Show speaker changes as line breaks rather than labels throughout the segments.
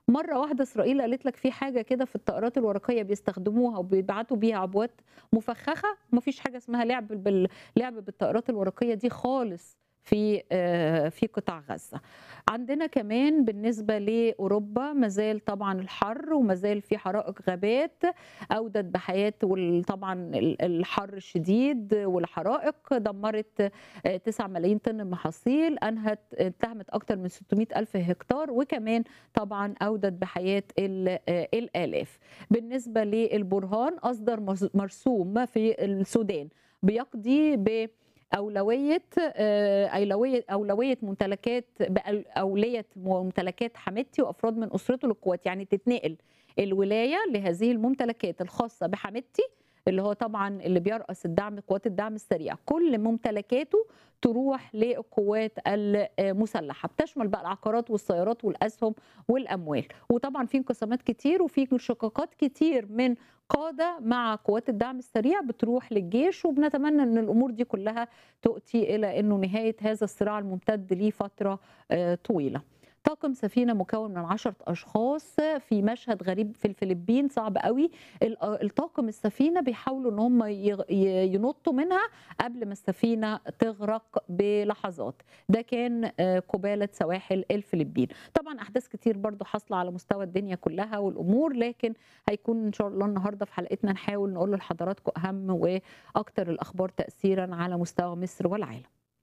مرة واحدة إسرائيل قالت لك في حاجة كده في الطائرات الورقية بيستخدموها وبيبعتوا بيها عبوات مفخخة ما فيش حاجة اسمها لعب بال... لعب بالطائرات الورقية دي خالص في آه، في قطاع غزة عندنا كمان بالنسبة لأوروبا مازال طبعا الحر ومازال في حرائق غابات أودت بحياة وطبعا الحر الشديد والحرائق دمرت 9 ملايين طن محاصيل أنهت اتهمت أكثر من 600 ألف هكتار وكمان طبعا أودت بحياة ال- آه، الآلاف بالنسبة للبرهان أصدر مرس- مرسوم في السودان بيقضي ب أولوية آه، أولوية أولوية ممتلكات بأولية ممتلكات حميدتي وأفراد من أسرته للقوات يعني تتنقل الولاية لهذه الممتلكات الخاصة بحميدتي اللي هو طبعا اللي بيرأس الدعم قوات الدعم السريع كل ممتلكاته تروح للقوات المسلحة بتشمل بقى العقارات والسيارات والأسهم والأموال وطبعا في انقسامات كتير وفي انشقاقات كتير من قادة مع قوات الدعم السريع بتروح للجيش وبنتمنى ان الامور دي كلها تؤتي الى انه نهاية هذا الصراع الممتد لفترة آه، طويلة طاقم سفينة مكون من عشرة أشخاص في مشهد غريب في الفلبين صعب قوي ال- الطاقم السفينة بيحاولوا ان هم يغ- ي- ينطوا منها قبل ما السفينة تغرق بلحظات ده كان آه، قبالة سواحل الفلبين طبعا أحداث كتير برضو حاصلة على مستوى الدنيا كلها والأمور لكن هيكون إن شاء الله النهاردة في حلقتنا نحاول نقول لحضراتكم أهم وأكتر الأخبار تأثيرا على مستوى مصر والعالم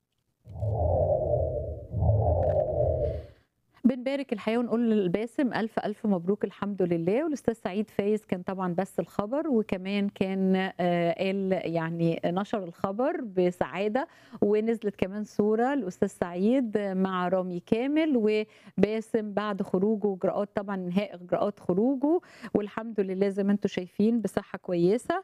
بنبارك الحقيقه ونقول للباسم الف الف مبروك الحمد لله والاستاذ سعيد فايز كان طبعا بس الخبر وكمان كان آه، قال يعني نشر الخبر بسعاده ونزلت كمان صوره الاستاذ سعيد مع رامي كامل وباسم بعد خروجه اجراءات طبعا انهاء اجراءات خروجه والحمد لله زي ما انتم شايفين بصحه كويسه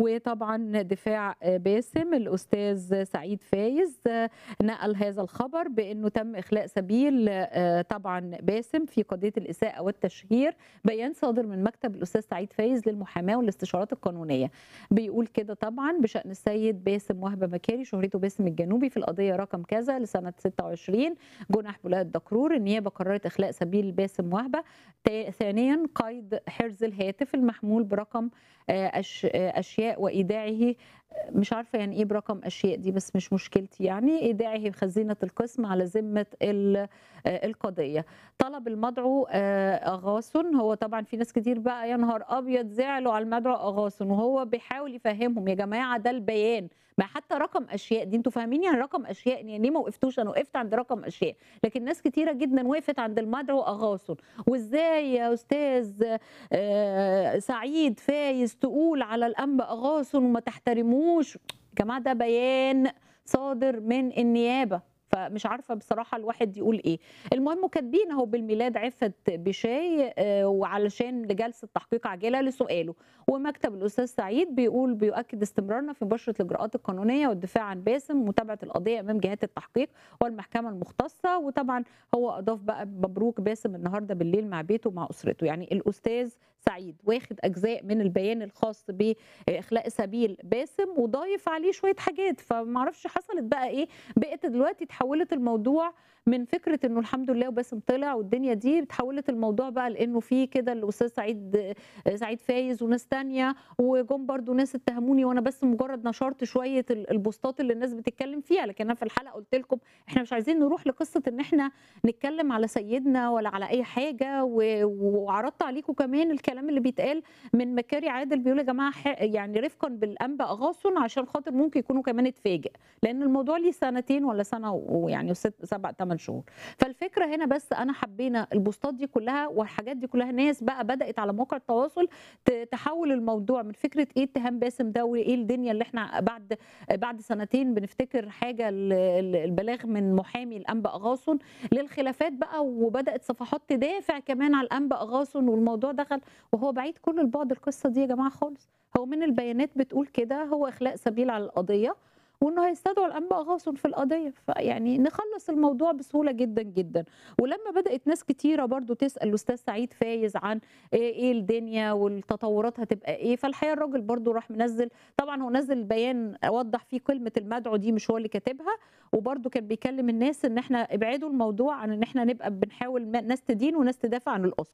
وطبعا دفاع آه، باسم الاستاذ سعيد فايز آه، نقل هذا الخبر بانه تم اخلاء سبيل آه، طبعا باسم في قضيه الاساءه والتشهير بيان صادر من مكتب الاستاذ سعيد فايز للمحاماه والاستشارات القانونيه بيقول كده طبعا بشان السيد باسم وهبه مكاري شهرته باسم الجنوبي في القضيه رقم كذا لسنه 26 جنح بولايه دكرور النيابه قررت اخلاء سبيل باسم وهبه تا- ثانيا قيد حرز الهاتف المحمول برقم آه، أش- آه، اشياء وايداعه مش عارفه يعني ايه برقم اشياء دي بس مش مشكلتي يعني ايداعه خزينه القسم على ذمه ال- آه، القضيه طلب المدعو آه، اغاثن هو طبعا في ناس كتير بقى يا نهار ابيض زعلوا على المدعو اغاثن وهو بيحاول يفهمهم يا جماعه ده البيان ما حتى رقم اشياء دي انتوا فاهمين يعني رقم اشياء يعني ليه ما وقفتوش انا وقفت عند رقم اشياء لكن ناس كتيره جدا وقفت عند المدعو اغاثن وازاي يا استاذ آه، سعيد فايز تقول على الانبا اغاثن وما تحترموش يا جماعه ده بيان صادر من النيابه فمش عارفه بصراحه الواحد يقول ايه المهم كاتبين اهو بالميلاد عفت بشاي آه، وعلشان لجلسه تحقيق عاجله لسؤاله ومكتب الاستاذ سعيد بيقول بيؤكد استمرارنا في مباشره الاجراءات القانونيه والدفاع عن باسم ومتابعه القضيه امام جهات التحقيق والمحكمه المختصه وطبعا هو اضاف بقى مبروك باسم النهارده بالليل مع بيته ومع اسرته يعني الاستاذ سعيد واخد اجزاء من البيان الخاص باخلاء سبيل باسم وضايف عليه شويه حاجات فمعرفش حصلت بقى ايه بقت دلوقتي تحولت الموضوع من فكره انه الحمد لله وباسم طلع والدنيا دي اتحولت الموضوع بقى لانه في كده الاستاذ سعيد سعيد فايز وناس تانية وجم برضو ناس اتهموني وانا بس مجرد نشرت شويه ال- البوستات اللي الناس بتتكلم فيها لكن انا في الحلقه قلت لكم احنا مش عايزين نروح لقصه ان احنا نتكلم على سيدنا ولا على اي حاجه و- وعرضت عليكم كمان الكلام اللي بيتقال من مكاري عادل بيقول يا جماعه ح- يعني رفقا بالانبا اغاصن عشان خاطر ممكن يكونوا كمان اتفاجئ لان الموضوع ليه سنتين ولا سنه ويعني وست سبع ثمان شهور فالفكره هنا بس انا حبينا البوستات دي كلها والحاجات دي كلها ناس بقى بدات على مواقع التواصل ت- تحول الموضوع من فكره ايه اتهام باسم ده وايه الدنيا اللي احنا بعد بعد سنتين بنفتكر حاجه ال- ال- البلاغ من محامي الانبا اغاصن للخلافات بقى وبدات صفحات تدافع كمان على الانبا اغاصن والموضوع دخل وهو بعيد كل البعد القصه دي يا جماعه خالص هو من البيانات بتقول كده هو اخلاء سبيل على القضيه وانه هيستدعوا الانبا اغاصن في القضيه فيعني نخلص الموضوع بسهوله جدا جدا ولما بدات ناس كتيره برضو تسال الاستاذ سعيد فايز عن ايه إيه الدنيا والتطورات هتبقى ايه فالحقيقه الراجل برضو راح منزل طبعا هو نزل بيان وضح فيه كلمه المدعو دي مش هو اللي كاتبها وبرضو كان بيكلم الناس ان احنا ابعدوا الموضوع عن ان احنا نبقى بنحاول ما- ناس تدين وناس تدافع عن الاسره